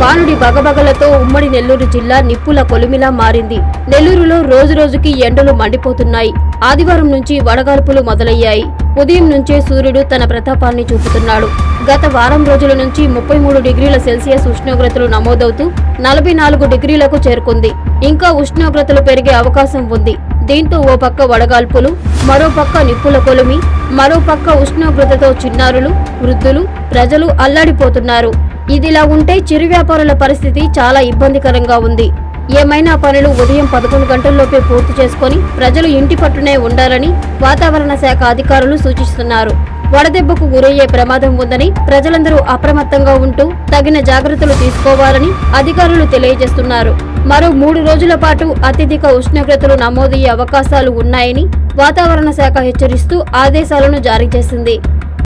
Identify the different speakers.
Speaker 1: వానుడి బగబగలతో ఉమ్మడి నెల్లూరు జిల్లా నిప్పుల కొలిమిలా మారింది నెల్లూరులో రోజురోజుకి ఎండలు మండిపోతున్నాయి ఆదివారం నుంచి వడగాల్పులు మొదలయ్యాయి ఉదయం నుంచే సూర్యుడు తన ప్రతాపాన్ని చూపుతున్నాడు గత వారం రోజుల నుంచి ముప్పై మూడు డిగ్రీల సెల్సియస్ ఉష్ణోగ్రతలు నమోదవుతూ నలభై నాలుగు డిగ్రీలకు చేరుకుంది ఇంకా ఉష్ణోగ్రతలు పెరిగే అవకాశం ఉంది దీంతో ఓ పక్క వడగాల్పులు మరో పక్క నిప్పుల కొలిమి మరో పక్క ఉష్ణోగ్రతతో చిన్నారులు వృద్ధులు ప్రజలు అల్లాడిపోతున్నారు ఇదిలా ఉంటే చిరు వ్యాపారుల పరిస్థితి చాలా ఇబ్బందికరంగా ఉంది ఏమైనా పనులు ఉదయం పదకొండు గంటల్లోపే పూర్తి చేసుకొని ప్రజలు ఇంటి పట్టునే ఉండాలని వాతావరణ శాఖ అధికారులు సూచిస్తున్నారు వడదెబ్బకు గురయ్యే ప్రమాదం ఉందని ప్రజలందరూ అప్రమత్తంగా ఉంటూ తగిన జాగ్రత్తలు తీసుకోవాలని అధికారులు తెలియజేస్తున్నారు మరో మూడు రోజుల పాటు అత్యధిక ఉష్ణోగ్రతలు నమోదయ్యే అవకాశాలు ఉన్నాయని వాతావరణ శాఖ హెచ్చరిస్తూ ఆదేశాలను జారీ చేసింది